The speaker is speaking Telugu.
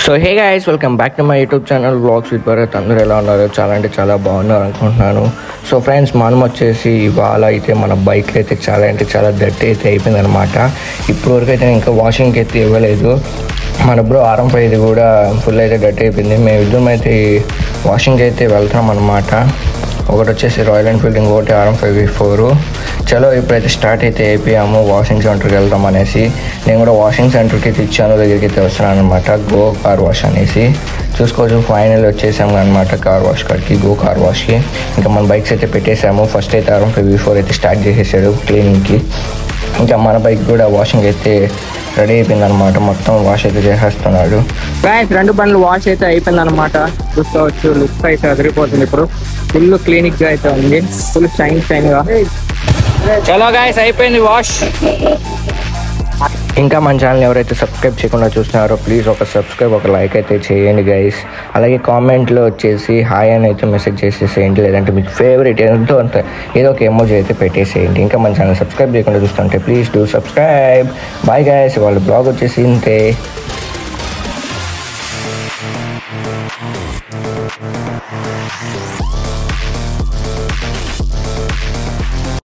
so hey guys welcome back to my YouTube channel vlogs with Bharath అందరూ ఎలా ఉన్నారు చాలా అంటే చాలా బాగున్నారు అనుకుంటున్నాను సో ఫ్రెండ్స్ మనం వచ్చేసి ఇవాళ అయితే మన బైక్ అయితే చాలా అంటే చాలా దట్టి అయితే అయిపోయింది అనమాట ఇప్పటివరకు అయితే నేను ఇంకా వాషింగ్కి అయితే ఇవ్వలేదు మన బ్రో ఆరం ఇది కూడా ఫుల్ అయితే డట్ అయిపోయింది మేము ఇద్దరం అయితే వాషింగ్కి అయితే వెళ్తున్నాం అనమాట ఒకటి వచ్చేసి రాయల్ ఎన్ఫీల్డ్ ఇంకోటి ఆర్ఎం ఫైవ్ వి ఫోర్ చలో ఇప్పుడైతే స్టార్ట్ అయితే అయిపోయాము వాషింగ్ సెంటర్కి వెళ్దాం అనేసి నేను కూడా వాషింగ్ సెంటర్కి అయితే ఇచ్చాను దగ్గరికి అయితే వస్తున్నాను అనమాట గో కార్ వాష్ అనేసి చూసుకోవచ్చు ఫైనల్ వచ్చేసాము అనమాట కార్ వాష్ కాడికి గో కార్ వాష్కి ఇంకా మన బైక్స్ అయితే పెట్టేసాము ఫస్ట్ అయితే ఆర్ఎం ఫైవ్ వి ఫోర్ అయితే స్టార్ట్ చేసేసాడు క్లీనింగ్కి ఇంకా మన బైక్ కూడా వాషింగ్ అయితే రెడీ అయిపోయింది అనమాట మొత్తం వాష్ అయితే చేసేస్తున్నాడు గాయస్ రెండు బండ్లు వాష్ అయితే అయిపోయింది అనమాట చూసుకోవచ్చు లుక్ అయితే అదిరిపోతుంది ఇప్పుడు ఫుల్ క్లినిక్ గా అయితే ఉంది ఫుల్ షైన్ షైన్ గా చలో గాయస్ అయిపోయింది వాష్ ఇంకా మన ఛానల్ ఎవరైతే సబ్స్క్రైబ్ చేయకుండా చూస్తున్నారో ప్లీజ్ ఒక సబ్స్క్రైబ్ ఒక లైక్ అయితే చేయండి గైస్ అలాగే కామెంట్లో వచ్చేసి హాయ్ అని అయితే మెసేజ్ చేసేసేయండి లేదంటే మీకు ఫేవరెట్ ఎంతో అంత ఏదో ఒక ఎమోజీ అయితే పెట్టేసేయండి ఇంకా మన ఛానల్ సబ్స్క్రైబ్ చేయకుండా చూస్తుంటే please do subscribe bye guys వాళ్ళ బ్లాగ్ వచ్చేసి ఇంతే